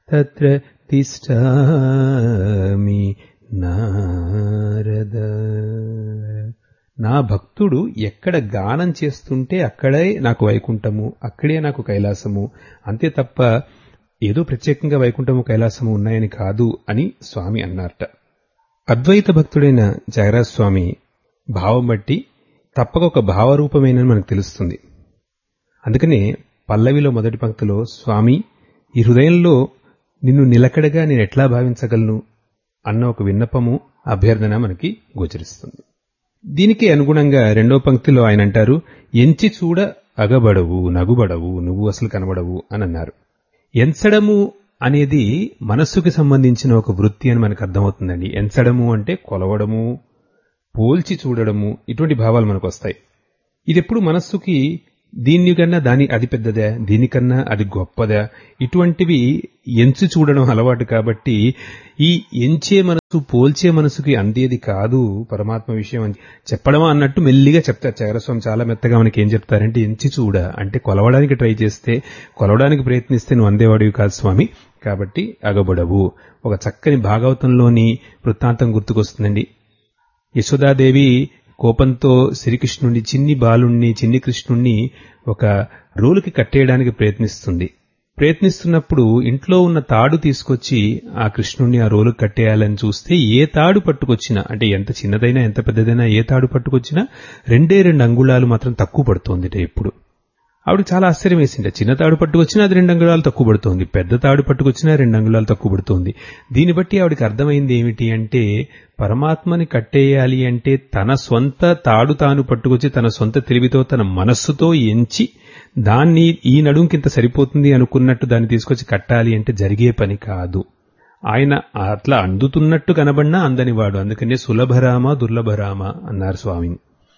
తత్ర తిష్టామి నారద నా భక్తుడు ఎక్కడ గానం చేస్తుంటే అక్కడే నాకు వైకుంఠము అక్కడే నాకు కైలాసము అంతే తప్ప ఏదో ప్రత్యేకంగా వైకుంఠము కైలాసము ఉన్నాయని కాదు అని స్వామి అన్నారట అద్వైత భక్తుడైన జగరాజ్ స్వామి భావం బట్టి తప్పక ఒక భావరూపమేనని మనకు తెలుస్తుంది అందుకనే పల్లవిలో మొదటి పంక్తిలో స్వామి ఈ హృదయంలో నిన్ను నిలకడగా నేను ఎట్లా భావించగలను అన్న ఒక విన్నపము అభ్యర్థన మనకి గోచరిస్తుంది దీనికి అనుగుణంగా రెండో పంక్తిలో ఆయన అంటారు ఎంచి చూడ అగబడవు నగుబడవు నువ్వు అసలు కనబడవు అని అన్నారు ఎంచడము అనేది మనస్సుకి సంబంధించిన ఒక వృత్తి అని మనకు అర్థమవుతుందండి ఎంచడము అంటే కొలవడము పోల్చి చూడడము ఇటువంటి భావాలు మనకు వస్తాయి ఇది ఎప్పుడు మనస్సుకి దీనికన్నా దాని అది పెద్దదా దీనికన్నా అది గొప్పదా ఇటువంటివి ఎంచి చూడడం అలవాటు కాబట్టి ఈ ఎంచే మనసు పోల్చే మనసుకి అందేది కాదు పరమాత్మ విషయం అని చెప్పడం అన్నట్టు మెల్లిగా చెప్తారు చగరస్వామి చాలా మెత్తగా మనకి ఏం చెప్తారంటే ఎంచి చూడ అంటే కొలవడానికి ట్రై చేస్తే కొలవడానికి ప్రయత్నిస్తే నువ్వు అందేవాడివి కాదు స్వామి కాబట్టి అగబడవు ఒక చక్కని భాగవతంలోని వృత్తాంతం గుర్తుకొస్తుందండి యశోదాదేవి కోపంతో శ్రీకృష్ణుణ్ణి చిన్ని బాలుణ్ణి చిన్ని కృష్ణుణ్ణి ఒక రోలుకి కట్టేయడానికి ప్రయత్నిస్తుంది ప్రయత్నిస్తున్నప్పుడు ఇంట్లో ఉన్న తాడు తీసుకొచ్చి ఆ కృష్ణుణ్ణి ఆ రోలుకి కట్టేయాలని చూస్తే ఏ తాడు పట్టుకొచ్చినా అంటే ఎంత చిన్నదైనా ఎంత పెద్దదైనా ఏ తాడు పట్టుకొచ్చినా రెండే రెండు అంగుళాలు మాత్రం తక్కువ పడుతోందిట ఎప్పుడు ఆవిడ చాలా ఆశ్చర్యం వేసింది చిన్న తాడు పట్టుకొచ్చినా అది రెండు అంగుళాలు తక్కువ పడుతోంది పెద్ద తాడు పట్టుకొచ్చినా రెండు అంగుళాలు తక్కువ పడుతోంది దీన్ని బట్టి ఆవిడకి అర్థమైంది ఏమిటి అంటే పరమాత్మని కట్టేయాలి అంటే తన సొంత తాడు తాను పట్టుకొచ్చి తన సొంత తెలివితో తన మనస్సుతో ఎంచి దాన్ని ఈ నడుంకింత సరిపోతుంది అనుకున్నట్టు దాన్ని తీసుకొచ్చి కట్టాలి అంటే జరిగే పని కాదు ఆయన అట్లా అందుతున్నట్టు కనబడినా అందనివాడు అందుకనే సులభరామ దుర్లభరామ అన్నారు స్వామిని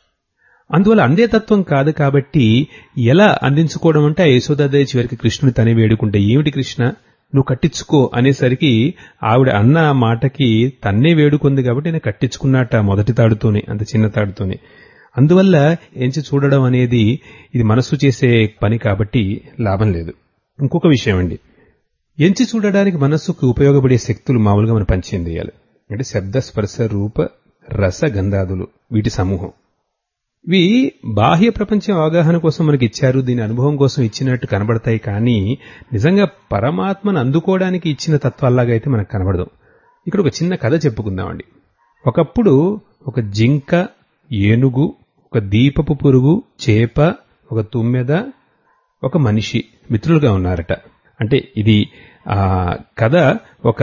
అందువల్ల అందే తత్వం కాదు కాబట్టి ఎలా అందించుకోవడం అంటే ఆ యశోదాదేవి చివరికి కృష్ణుని తనే వేడుకుంటే ఏమిటి కృష్ణ నువ్వు కట్టించుకో అనేసరికి ఆవిడ అన్న మాటకి తన్నే వేడుకుంది కాబట్టి నేను కట్టించుకున్నట్ట మొదటి తాడుతోనే అంత చిన్న తాడుతోనే అందువల్ల ఎంచి చూడడం అనేది ఇది మనస్సు చేసే పని కాబట్టి లాభం లేదు ఇంకొక విషయం అండి ఎంచి చూడడానికి మనస్సుకు ఉపయోగపడే శక్తులు మామూలుగా మనం పంచేయం చేయాలి అంటే శబ్ద స్పర్శ రూప రస గంధాదులు వీటి సమూహం ఇవి బాహ్య ప్రపంచం అవగాహన కోసం మనకి ఇచ్చారు దీని అనుభవం కోసం ఇచ్చినట్టు కనబడతాయి కానీ నిజంగా పరమాత్మను అందుకోవడానికి ఇచ్చిన తత్వాల్లాగా అయితే మనకు కనబడదు ఇక్కడ ఒక చిన్న కథ చెప్పుకుందామండి ఒకప్పుడు ఒక జింక ఏనుగు ఒక దీపపు పురుగు చేప ఒక తుమ్మెద ఒక మనిషి మిత్రులుగా ఉన్నారట అంటే ఇది ఆ కథ ఒక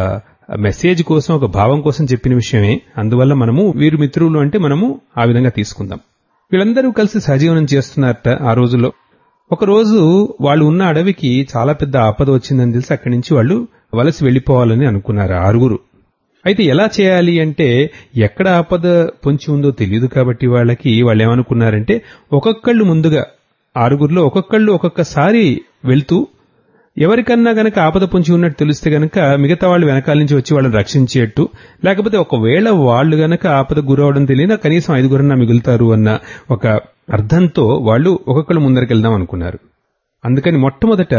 మెసేజ్ కోసం ఒక భావం కోసం చెప్పిన విషయమే అందువల్ల మనము వీరు మిత్రులు అంటే మనము ఆ విధంగా తీసుకుందాం వీళ్ళందరూ కలిసి సహజీవనం చేస్తున్నారట ఆ రోజుల్లో ఒక రోజు వాళ్ళు ఉన్న అడవికి చాలా పెద్ద ఆపద వచ్చిందని తెలిసి అక్కడి నుంచి వాళ్ళు వలసి వెళ్లిపోవాలని అనుకున్నారు ఆరుగురు అయితే ఎలా చేయాలి అంటే ఎక్కడ ఆపద పొంచి ఉందో తెలియదు కాబట్టి వాళ్ళకి వాళ్ళు ఏమనుకున్నారంటే ఒక్కొక్కళ్ళు ముందుగా ఆరుగురిలో ఒక్కొక్కళ్ళు ఒక్కొక్కసారి వెళ్తూ ఎవరికన్నా గనక ఆపద పొంచి ఉన్నట్టు తెలిస్తే గనక మిగతా వాళ్ళు వెనకాల నుంచి వచ్చి వాళ్ళని రక్షించేట్టు లేకపోతే ఒకవేళ వాళ్ళు గనక ఆపద గురవడం తెలియదా కనీసం ఐదుగురన్నా మిగులుతారు అన్న ఒక అర్థంతో వాళ్ళు ఒక్కొక్కళ్ళు ముందరికెళ్దాం అనుకున్నారు అందుకని మొట్టమొదట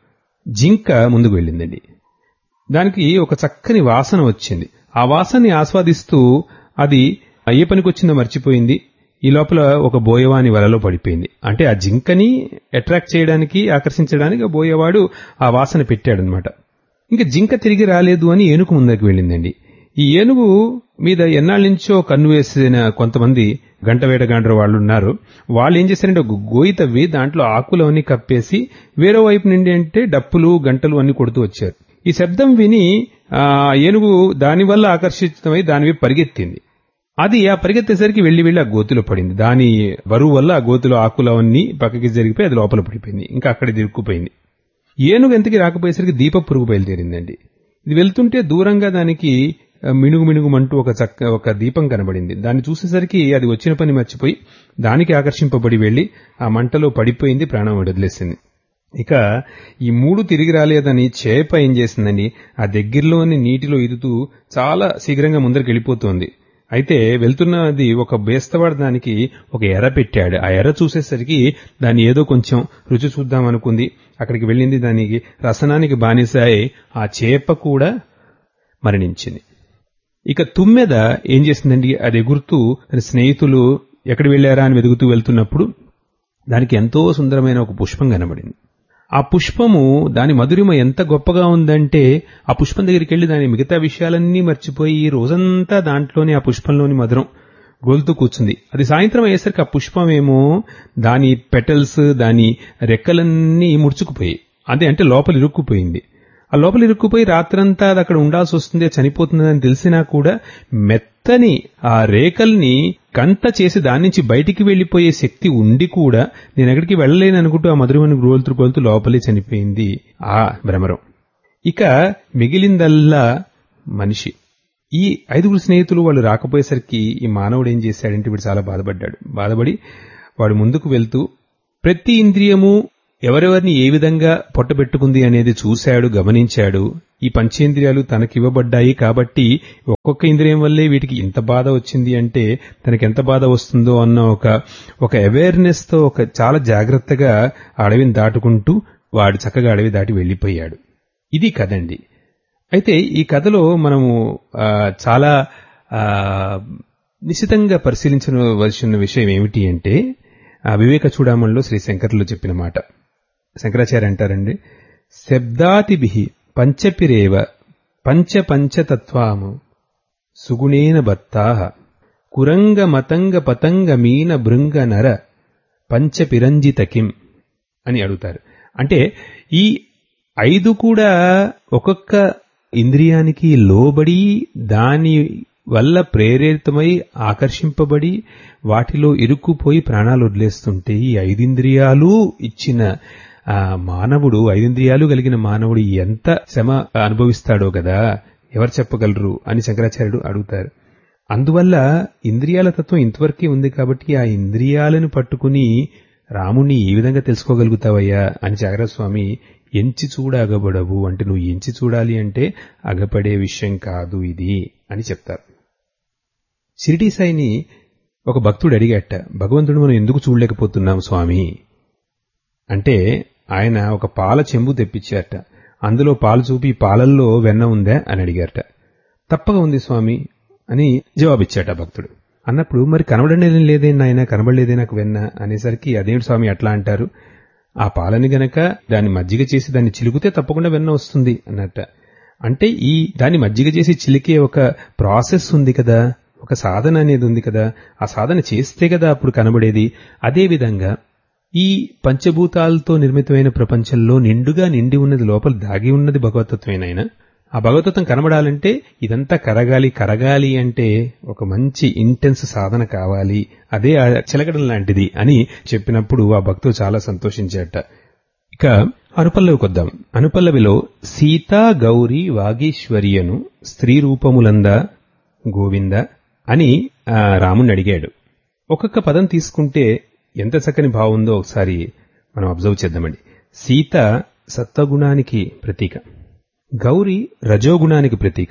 జింక ముందుకు వెళ్ళిందండి దానికి ఒక చక్కని వాసన వచ్చింది ఆ వాసనని ఆస్వాదిస్తూ అది ఏ పనికొచ్చిందో మర్చిపోయింది ఈ లోపల ఒక బోయవాని వలలో పడిపోయింది అంటే ఆ జింకని అట్రాక్ట్ చేయడానికి ఆకర్షించడానికి ఆ బోయవాడు ఆ వాసన పెట్టాడనమాట ఇంకా జింక తిరిగి రాలేదు అని ఏనుగు ముందరికి వెళ్ళిందండి ఈ ఏనుగు మీద ఎన్నాళ్ళ నుంచో కన్ను వేసిన కొంతమంది గంట వేటగాండ్ర వాళ్ళు ఉన్నారు వాళ్ళు ఏం చేశారంటే ఒక గోయి తవ్వి దాంట్లో ఆకులు అన్ని కప్పేసి వేరే వైపు నుండి అంటే డప్పులు గంటలు అన్ని కొడుతూ వచ్చారు ఈ శబ్దం విని ఆ ఏనుగు దానివల్ల ఆకర్షితమై దాని వైపు పరిగెత్తింది అది ఆ పరిగెత్తేసరికి వెళ్లి వెళ్లి ఆ గోతులో పడింది దాని బరువు వల్ల ఆ గోతులో ఆకులు అవన్నీ పక్కకి జరిగిపోయి అది లోపల పడిపోయింది ఇంకా అక్కడ దిరుక్కుపోయింది ఏనుగు ఎంతకి రాకపోయేసరికి దీప పురుగు బయలుదేరిందండి ఇది వెళ్తుంటే దూరంగా దానికి మినుగు మినుగుమంటూ ఒక చక్క ఒక దీపం కనబడింది దాన్ని చూసేసరికి అది వచ్చిన పని మర్చిపోయి దానికి ఆకర్షింపబడి వెళ్లి ఆ మంటలో పడిపోయింది ప్రాణం వదిలేసింది ఇక ఈ మూడు తిరిగి రాలేదని చేప ఏం చేసిందండి ఆ దగ్గరలోని నీటిలో ఇదుతూ చాలా శీఘ్రంగా ముందరికి వెళ్ళిపోతోంది అయితే వెళ్తున్నది ఒక బేస్తవాడు దానికి ఒక ఎర్ర పెట్టాడు ఆ ఎర్ర చూసేసరికి దాన్ని ఏదో కొంచెం రుచి చూద్దాం అనుకుంది అక్కడికి వెళ్ళింది దానికి రసనానికి బానిసాయి ఆ చేప కూడా మరణించింది ఇక తుమ్మెద ఏం చేసిందండి అది ఎగురుతూ తన స్నేహితులు ఎక్కడ వెళ్ళారా అని వెతుకుతూ వెళ్తున్నప్పుడు దానికి ఎంతో సుందరమైన ఒక పుష్పం కనబడింది ఆ పుష్పము దాని మధురిమ ఎంత గొప్పగా ఉందంటే ఆ పుష్పం దగ్గరికి వెళ్లి దాని మిగతా విషయాలన్నీ మర్చిపోయి ఈ రోజంతా దాంట్లోని ఆ పుష్పంలోని మధురం గోలుతూ కూర్చుంది అది సాయంత్రం అయ్యేసరికి ఆ పుష్పం ఏమో దాని పెటల్స్ దాని రెక్కలన్నీ ముడుచుకుపోయాయి అదే అంటే లోపల ఇరుక్కుపోయింది ఆ లోపల ఇరుక్కుపోయి రాత్రంతా అది అక్కడ ఉండాల్సి వస్తుంది చనిపోతుందని తెలిసినా కూడా మెత్తని ఆ రేకల్ని కంత చేసి దాని నుంచి బయటికి వెళ్లిపోయే శక్తి ఉండి కూడా నేను ఎక్కడికి వెళ్ళలేను అనుకుంటూ ఆ మధురమని గోలుతూ గోలుతూ లోపలే చనిపోయింది ఆ భ్రమరం ఇక మిగిలిందల్లా మనిషి ఈ ఐదుగురు స్నేహితులు వాళ్ళు రాకపోయేసరికి ఈ మానవుడు ఏం చేశాడంటే వీడు చాలా బాధపడ్డాడు బాధపడి వాడు ముందుకు వెళ్తూ ప్రతి ఇంద్రియము ఎవరెవరిని ఏ విధంగా పొట్టబెట్టుకుంది అనేది చూశాడు గమనించాడు ఈ పంచేంద్రియాలు తనకివ్వబడ్డాయి కాబట్టి ఒక్కొక్క ఇంద్రియం వల్లే వీటికి ఇంత బాధ వచ్చింది అంటే తనకి ఎంత బాధ వస్తుందో అన్న ఒక ఒక అవేర్నెస్ తో ఒక చాలా జాగ్రత్తగా అడవిని దాటుకుంటూ వాడు చక్కగా అడవి దాటి వెళ్లిపోయాడు ఇది కదండి అయితే ఈ కథలో మనము చాలా నిశితంగా పరిశీలించవలసిన విషయం ఏమిటి అంటే వివేక చూడామణిలో శ్రీ శంకర్లు చెప్పిన మాట శంకరాచార్య అంటారండి శబ్దాతిభి పంచపిరేవ పంచ పంచతత్వాము సుగుణేన బత్తాహ కురంగ మతంగ పతంగ మీన భృంగ నర పంచపిరంజితకిం అని అడుగుతారు అంటే ఈ ఐదు కూడా ఒక్కొక్క ఇంద్రియానికి లోబడి దాని వల్ల ప్రేరేరితమై ఆకర్షింపబడి వాటిలో ఇరుక్కుపోయి ప్రాణాలు వదిలేస్తుంటే ఈ ఐదింద్రియాలు ఇచ్చిన మానవుడు ఐదింద్రియాలు కలిగిన మానవుడు ఎంత శ్రమ అనుభవిస్తాడో కదా ఎవరు చెప్పగలరు అని శంకరాచార్యుడు అడుగుతారు అందువల్ల ఇంద్రియాల తత్వం ఇంతవరకే ఉంది కాబట్టి ఆ ఇంద్రియాలను పట్టుకుని రాముణ్ణి ఏ విధంగా తెలుసుకోగలుగుతావయ్యా అని జాగ్రత్త స్వామి ఎంచి చూడ అగబడవు అంటే నువ్వు ఎంచి చూడాలి అంటే అగపడే విషయం కాదు ఇది అని చెప్తారు షిరిడి సాయిని ఒక భక్తుడు అడిగాట భగవంతుడు మనం ఎందుకు చూడలేకపోతున్నాం స్వామి అంటే ఆయన ఒక పాల చెంబు తెప్పించారట అందులో పాలు చూపి పాలల్లో వెన్న ఉందా అని అడిగారట తప్పగా ఉంది స్వామి అని జవాబిచ్చాట భక్తుడు అన్నప్పుడు మరి కనబడనే లేదే నాయన కనబడలేదే నాకు వెన్న అనేసరికి అదేమిటి స్వామి అట్లా అంటారు ఆ పాలని గనక దాన్ని మజ్జిగ చేసి దాన్ని చిలుకుతే తప్పకుండా వెన్న వస్తుంది అన్నట్ట అంటే ఈ దాన్ని మజ్జిగ చేసి చిలికే ఒక ప్రాసెస్ ఉంది కదా ఒక సాధన అనేది ఉంది కదా ఆ సాధన చేస్తే కదా అప్పుడు కనబడేది అదే విధంగా ఈ పంచభూతాలతో నిర్మితమైన ప్రపంచంలో నిండుగా నిండి ఉన్నది లోపల దాగి ఉన్నది భగవతత్వమేనాయన ఆ భగవతత్వం కనబడాలంటే ఇదంతా కరగాలి కరగాలి అంటే ఒక మంచి ఇంటెన్స్ సాధన కావాలి అదే ఆ చిలకడం లాంటిది అని చెప్పినప్పుడు ఆ భక్తులు చాలా సంతోషించాట ఇక అనుపల్లవికి వద్దాం అనుపల్లవిలో సీతా గౌరీ వాగీశ్వర్యను స్త్రీ రూపములందా గోవింద అని రాముణ్ణి అడిగాడు ఒక్కొక్క పదం తీసుకుంటే ఎంత చక్కని భావందో ఒకసారి మనం అబ్జర్వ్ చేద్దామండి సీత సత్వగుణానికి ప్రతీక గౌరి రజోగుణానికి ప్రతీక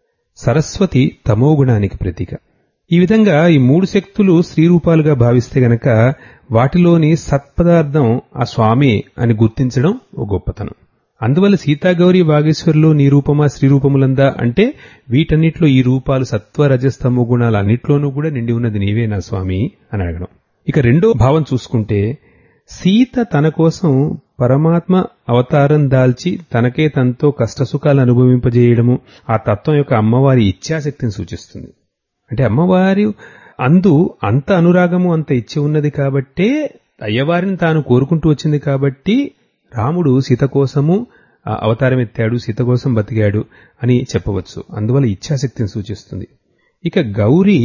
సరస్వతి తమోగుణానికి ప్రతీక ఈ విధంగా ఈ మూడు శక్తులు స్త్రీ రూపాలుగా భావిస్తే గనక వాటిలోని సత్పదార్థం ఆ స్వామి అని గుర్తించడం ఓ గొప్పతనం అందువల్ల సీతాగౌరి వాగేశ్వరులో నీ రూపమా స్త్రీ రూపములందా అంటే వీటన్నిటిలో ఈ రూపాలు సత్వ రజస్తమో గుణాలు అన్నిట్లోనూ కూడా నిండి ఉన్నది నీవే నా స్వామి అని అడగడం ఇక రెండో భావం చూసుకుంటే సీత తన కోసం పరమాత్మ అవతారం దాల్చి తనకే తనతో కష్టసుఖాలు అనుభవింపజేయడము ఆ తత్వం యొక్క అమ్మవారి ఇచ్ఛాశక్తిని సూచిస్తుంది అంటే అమ్మవారి అందు అంత అనురాగము అంత ఇచ్చ ఉన్నది కాబట్టే అయ్యవారిని తాను కోరుకుంటూ వచ్చింది కాబట్టి రాముడు సీత కోసము అవతారం ఎత్తాడు సీత కోసం బతికాడు అని చెప్పవచ్చు అందువల్ల ఇచ్ఛాశక్తిని సూచిస్తుంది ఇక గౌరీ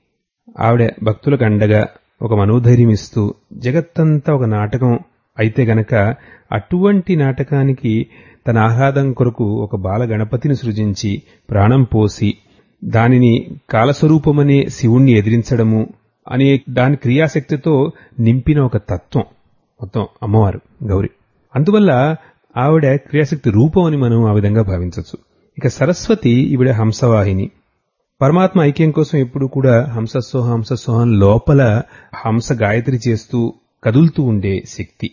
ఆవిడ భక్తులకు అండగా ఒక మనోధైర్యం ఇస్తూ జగత్తంతా ఒక నాటకం అయితే గనక అటువంటి నాటకానికి తన ఆహ్లాదం కొరకు ఒక బాల గణపతిని సృజించి ప్రాణం పోసి దానిని కాలస్వరూపమనే శివుణ్ణి ఎదిరించడము అనే దాని క్రియాశక్తితో నింపిన ఒక తత్వం మొత్తం అమ్మవారు గౌరి అందువల్ల ఆవిడ క్రియాశక్తి రూపం అని మనం ఆ విధంగా భావించవచ్చు ఇక సరస్వతి ఈవిడ హంసవాహిని పరమాత్మ ఐక్యం కోసం ఎప్పుడు కూడా హంసస్సోహ హంసస్సోహం లోపల హంస గాయత్రి చేస్తూ కదులుతూ ఉండే శక్తి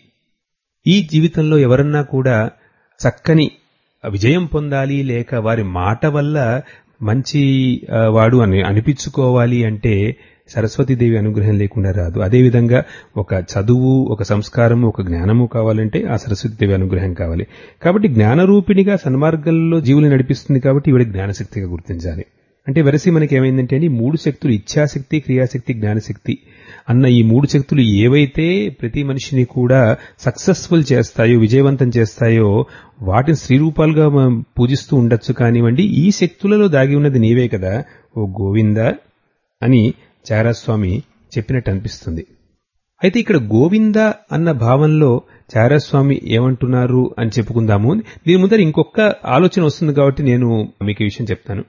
ఈ జీవితంలో ఎవరన్నా కూడా చక్కని విజయం పొందాలి లేక వారి మాట వల్ల మంచి ఆ, వాడు అని అనిపించుకోవాలి అంటే సరస్వతీదేవి అనుగ్రహం లేకుండా రాదు అదేవిధంగా ఒక చదువు ఒక సంస్కారము ఒక జ్ఞానము కావాలంటే ఆ సరస్వతీదేవి అనుగ్రహం కావాలి కాబట్టి జ్ఞానరూపిణిగా సన్మార్గంలో జీవులు నడిపిస్తుంది కాబట్టి ఈవిడ జ్ఞానశక్తిగా గుర్తించాలి అంటే వెరసి మనకి ఏమైందంటే అండి మూడు శక్తులు ఇచ్ఛాశక్తి క్రియాశక్తి జ్ఞానశక్తి అన్న ఈ మూడు శక్తులు ఏవైతే ప్రతి మనిషిని కూడా సక్సెస్ఫుల్ చేస్తాయో విజయవంతం చేస్తాయో వాటిని శ్రీరూపాలుగా మనం పూజిస్తూ ఉండొచ్చు కానివ్వండి ఈ శక్తులలో దాగి ఉన్నది నీవే కదా ఓ గోవింద అని చారాస్వామి చెప్పినట్టు అనిపిస్తుంది అయితే ఇక్కడ గోవింద అన్న భావంలో చారాస్వామి ఏమంటున్నారు అని చెప్పుకుందాము దీని ముందర ఇంకొక ఆలోచన వస్తుంది కాబట్టి నేను మీకు ఈ విషయం చెప్తాను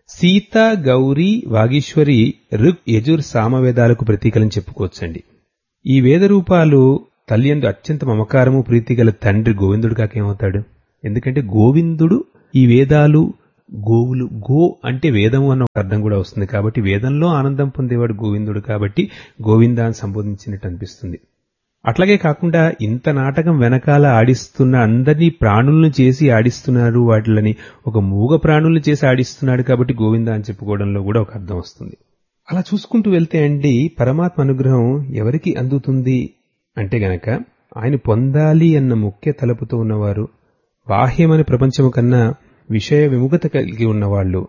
సీత గౌరీ వాగీశ్వరి ఋగ్ యజుర్ సామవేదాలకు ప్రతీకలని చెప్పుకోవచ్చండి ఈ వేద రూపాలు తల్లియందు అత్యంత మమకారము ప్రీతి గల తండ్రి గోవిందుడు కాకేమవుతాడు ఎందుకంటే గోవిందుడు ఈ వేదాలు గోవులు గో అంటే వేదము అన్న ఒక అర్థం కూడా వస్తుంది కాబట్టి వేదంలో ఆనందం పొందేవాడు గోవిందుడు కాబట్టి గోవింద అని సంబోధించినట్టు అనిపిస్తుంది అట్లాగే కాకుండా ఇంత నాటకం వెనకాల ఆడిస్తున్న అందరినీ ప్రాణులను చేసి ఆడిస్తున్నారు వాటిలని ఒక మూగ ప్రాణులను చేసి ఆడిస్తున్నాడు కాబట్టి గోవింద అని చెప్పుకోవడంలో కూడా ఒక అర్థం వస్తుంది అలా చూసుకుంటూ వెళ్తే అండి పరమాత్మ అనుగ్రహం ఎవరికి అందుతుంది అంటే గనక ఆయన పొందాలి అన్న ముఖ్య తలపుతో ఉన్నవారు బాహ్యమైన ప్రపంచము కన్నా విషయ విముఖత కలిగి ఉన్నవాళ్ళు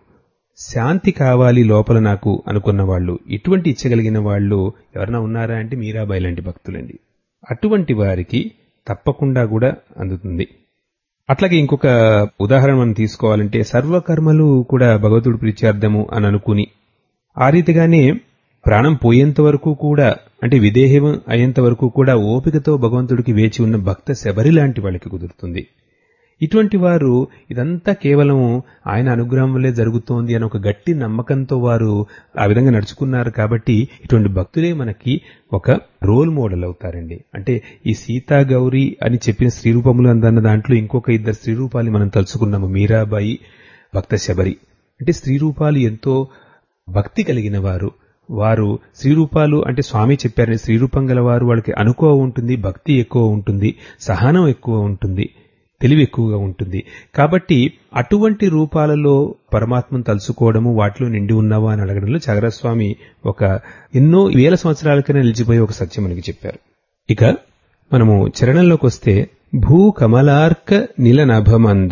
శాంతి కావాలి లోపల నాకు అనుకున్న వాళ్ళు ఇటువంటి ఇచ్చగలిగిన వాళ్ళు ఎవరైనా ఉన్నారా అంటే మీరాబాయి లాంటి భక్తులండి అటువంటి వారికి తప్పకుండా కూడా అందుతుంది అట్లాగే ఇంకొక ఉదాహరణ మనం తీసుకోవాలంటే సర్వకర్మలు కూడా భగవతుడు ప్రీత్యార్థము అని అనుకుని ఆ రీతిగానే ప్రాణం పోయేంత వరకు కూడా అంటే విదేహం అయ్యేంత వరకు కూడా ఓపికతో భగవంతుడికి వేచి ఉన్న భక్త శబరి లాంటి వాళ్ళకి కుదురుతుంది ఇటువంటి వారు ఇదంతా కేవలం ఆయన అనుగ్రహం వల్లే జరుగుతోంది అని ఒక గట్టి నమ్మకంతో వారు ఆ విధంగా నడుచుకున్నారు కాబట్టి ఇటువంటి భక్తులే మనకి ఒక రోల్ మోడల్ అవుతారండి అంటే ఈ సీతా గౌరీ అని చెప్పిన స్త్రీ రూపములు అందన్న దాంట్లో ఇంకొక ఇద్దరు స్త్రీ రూపాలు మనం తలుచుకున్నాము మీరాబాయి భక్త శబరి అంటే స్త్రీ రూపాలు ఎంతో భక్తి కలిగిన వారు వారు స్త్రీ రూపాలు అంటే స్వామి చెప్పారని స్త్రీ రూపం గల వారు వాళ్ళకి అనుకో ఉంటుంది భక్తి ఎక్కువ ఉంటుంది సహనం ఎక్కువ ఉంటుంది తెలివి ఎక్కువగా ఉంటుంది కాబట్టి అటువంటి రూపాలలో పరమాత్మను తలుసుకోవడము వాటిలో నిండి ఉన్నావా అని అడగడంలో చగరస్వామి ఒక ఎన్నో వేల సంవత్సరాలకైనా నిలిచిపోయి ఒక సత్యం మనకి చెప్పారు ఇక మనము చరణంలోకి వస్తే భూ కమలార్క నిలనభమంద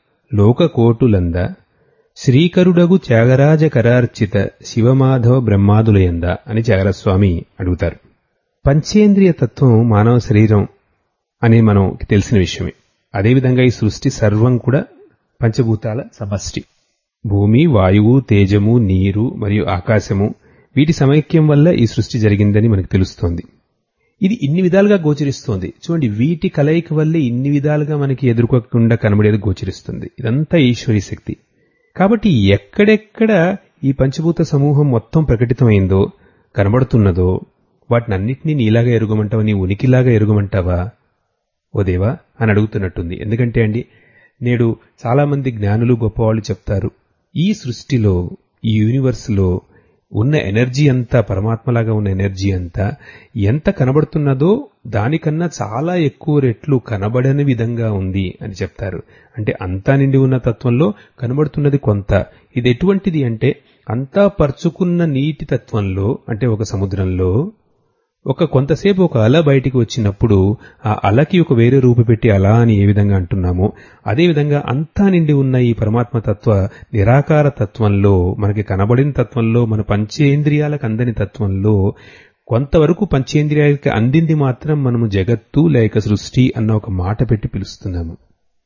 లోకకోటులంద శ్రీకరుడగు త్యాగరాజ కరార్చిత శివమాధవ బ్రహ్మాదులయంద అని త్యాగరస్వామి అడుగుతారు పంచేంద్రియ తత్వం మానవ శరీరం అని మనకి తెలిసిన విషయమే అదేవిధంగా ఈ సృష్టి సర్వం కూడా పంచభూతాల సమష్టి భూమి వాయువు తేజము నీరు మరియు ఆకాశము వీటి సమైక్యం వల్ల ఈ సృష్టి జరిగిందని మనకు తెలుస్తోంది ఇది ఇన్ని విధాలుగా గోచరిస్తోంది చూడండి వీటి కలయిక వల్లే ఇన్ని విధాలుగా మనకి ఎదుర్కోకుండా కనబడేది గోచరిస్తుంది ఇదంతా ఈశ్వరీ శక్తి కాబట్టి ఎక్కడెక్కడ ఈ పంచభూత సమూహం మొత్తం ప్రకటితమైందో కనబడుతున్నదో వాటినన్నిటినీ నీలాగా ఎరుగమంటావా నీ ఉనికిలాగా ఎరుగమంటావా ఓ దేవా అని అడుగుతున్నట్టుంది ఎందుకంటే అండి నేడు చాలా మంది జ్ఞానులు గొప్పవాళ్ళు చెప్తారు ఈ సృష్టిలో ఈ యూనివర్స్లో ఉన్న ఎనర్జీ అంతా పరమాత్మలాగా ఉన్న ఎనర్జీ అంతా ఎంత కనబడుతున్నదో దానికన్నా చాలా ఎక్కువ రెట్లు కనబడని విధంగా ఉంది అని చెప్తారు అంటే అంతా నిండి ఉన్న తత్వంలో కనబడుతున్నది కొంత ఇది ఎటువంటిది అంటే అంతా పరుచుకున్న నీటి తత్వంలో అంటే ఒక సముద్రంలో ఒక కొంతసేపు ఒక అల బయటికి వచ్చినప్పుడు ఆ అలకి ఒక వేరే రూపు పెట్టి అలా అని ఏ విధంగా అంటున్నామో అదేవిధంగా అంతా నిండి ఉన్న ఈ పరమాత్మ తత్వ నిరాకార తత్వంలో మనకి కనబడిన తత్వంలో మన పంచేంద్రియాలకు అందని తత్వంలో కొంతవరకు పంచేంద్రియాలకి అందింది మాత్రం మనము జగత్తు లేక సృష్టి అన్న ఒక మాట పెట్టి పిలుస్తున్నాము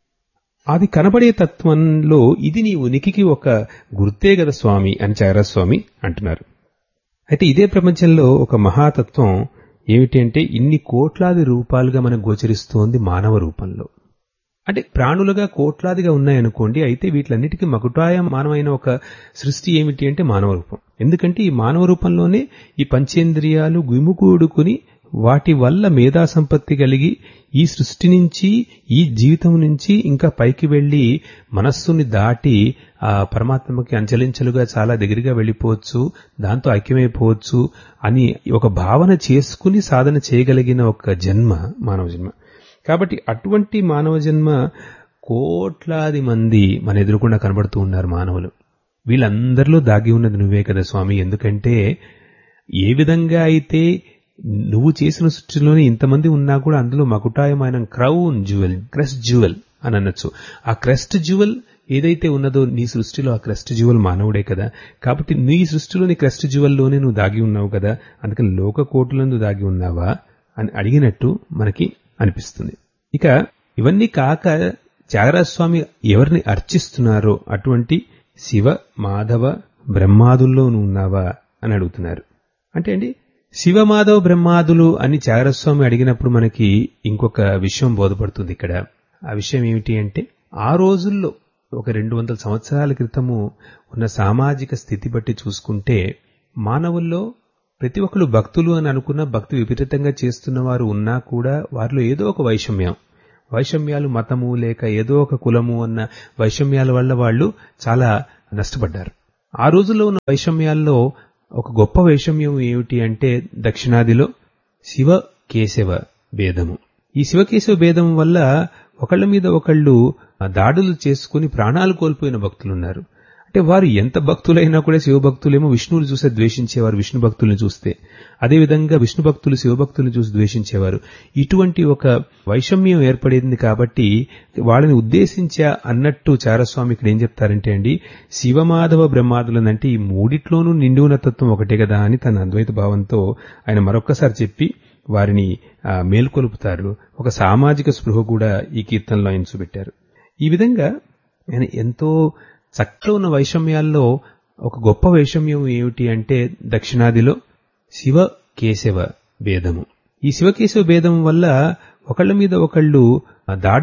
అది కనబడే తత్వంలో ఇది నీ ఉనికికి ఒక గుర్తే గద స్వామి అని చారస్వామి అంటున్నారు అయితే ఇదే ప్రపంచంలో ఒక మహాతత్వం ఏమిటి అంటే ఇన్ని కోట్లాది రూపాలుగా మనకు గోచరిస్తోంది మానవ రూపంలో అంటే ప్రాణులుగా కోట్లాదిగా ఉన్నాయనుకోండి అయితే వీటిలన్నిటికీ మకుటాయమానమైన ఒక సృష్టి ఏమిటి అంటే మానవ రూపం ఎందుకంటే ఈ మానవ రూపంలోనే ఈ పంచేంద్రియాలు గుమికూడుకుని వాటి వల్ల మేధా సంపత్తి కలిగి ఈ సృష్టి నుంచి ఈ జీవితం నుంచి ఇంకా పైకి వెళ్లి మనస్సుని దాటి ఆ పరమాత్మకి అంచలించలుగా చాలా దగ్గరగా వెళ్ళిపోవచ్చు దాంతో ఐక్యమైపోవచ్చు అని ఒక భావన చేసుకుని సాధన చేయగలిగిన ఒక జన్మ మానవ జన్మ కాబట్టి అటువంటి మానవ జన్మ కోట్లాది మంది మన ఎదురుకుండా కనబడుతూ ఉన్నారు మానవులు వీళ్ళందరిలో దాగి ఉన్నది నువ్వే కదా స్వామి ఎందుకంటే ఏ విధంగా అయితే నువ్వు చేసిన సృష్టిలోనే ఇంతమంది ఉన్నా కూడా అందులో మకుటాయమైన క్రౌన్ జ్యువెల్ క్రెస్ట్ జ్యువెల్ అని అనొచ్చు ఆ క్రెస్ట్ జ్యువెల్ ఏదైతే ఉన్నదో నీ సృష్టిలో ఆ క్రెస్ట్ జ్యువెల్ మానవుడే కదా కాబట్టి నీ సృష్టిలోని క్రెస్ట్ జ్యువెల్లోనే నువ్వు దాగి ఉన్నావు కదా అందుకని లోక కోటులందు దాగి ఉన్నావా అని అడిగినట్టు మనకి అనిపిస్తుంది ఇక ఇవన్నీ కాక త్యాగరాజస్వామి ఎవరిని అర్చిస్తున్నారో అటువంటి శివ మాధవ బ్రహ్మాదుల్లో నువ్వు ఉన్నావా అని అడుగుతున్నారు అంటే అండి శివమాధవ బ్రహ్మాదులు అని త్యాగరాజస్వామి అడిగినప్పుడు మనకి ఇంకొక విషయం బోధపడుతుంది ఇక్కడ ఆ విషయం ఏమిటి అంటే ఆ రోజుల్లో ఒక రెండు వందల సంవత్సరాల క్రితము ఉన్న సామాజిక స్థితి బట్టి చూసుకుంటే మానవుల్లో ప్రతి ఒక్కరు భక్తులు అని అనుకున్న భక్తి విపరీతంగా చేస్తున్న వారు ఉన్నా కూడా వారిలో ఏదో ఒక వైషమ్యం వైషమ్యాలు మతము లేక ఏదో ఒక కులము అన్న వైషమ్యాల వల్ల వాళ్ళు చాలా నష్టపడ్డారు ఆ రోజుల్లో ఉన్న వైషమ్యాల్లో ఒక గొప్ప వైషమ్యం ఏమిటి అంటే దక్షిణాదిలో శివ కేశవ భేదము ఈ శివకేశవ భేదం వల్ల ఒకళ్ళ మీద ఒకళ్ళు దాడులు చేసుకుని ప్రాణాలు కోల్పోయిన భక్తులున్నారు అంటే వారు ఎంత భక్తులైనా కూడా శివభక్తులేమో విష్ణువుని చూస్తే ద్వేషించేవారు విష్ణు భక్తుల్ని చూస్తే అదేవిధంగా విష్ణు భక్తులు శివభక్తుల్ని చూసి ద్వేషించేవారు ఇటువంటి ఒక వైషమ్యం ఏర్పడింది కాబట్టి వాళ్ళని ఉద్దేశించా అన్నట్టు చారస్వామి ఇక్కడ ఏం చెప్తారంటే అండి శివమాధవ బ్రహ్మాదులనంటే ఈ మూడిట్లోనూ నిండి ఉన్న తత్వం ఒకటే కదా అని తన అద్వైత భావంతో ఆయన మరొక్కసారి చెప్పి వారిని మేల్కొలుపుతారు ఒక సామాజిక స్పృహ కూడా ఈ కీర్తనలో ఆయన చూపెట్టారు ఈ విధంగా ఆయన ఎంతో చక్కగా ఉన్న వైషమ్యాల్లో ఒక గొప్ప వైషమ్యం ఏమిటి అంటే దక్షిణాదిలో శివ కేశవ భేదము ఈ శివకేశవ భేదం వల్ల ఒకళ్ళ మీద ఒకళ్ళు దాడి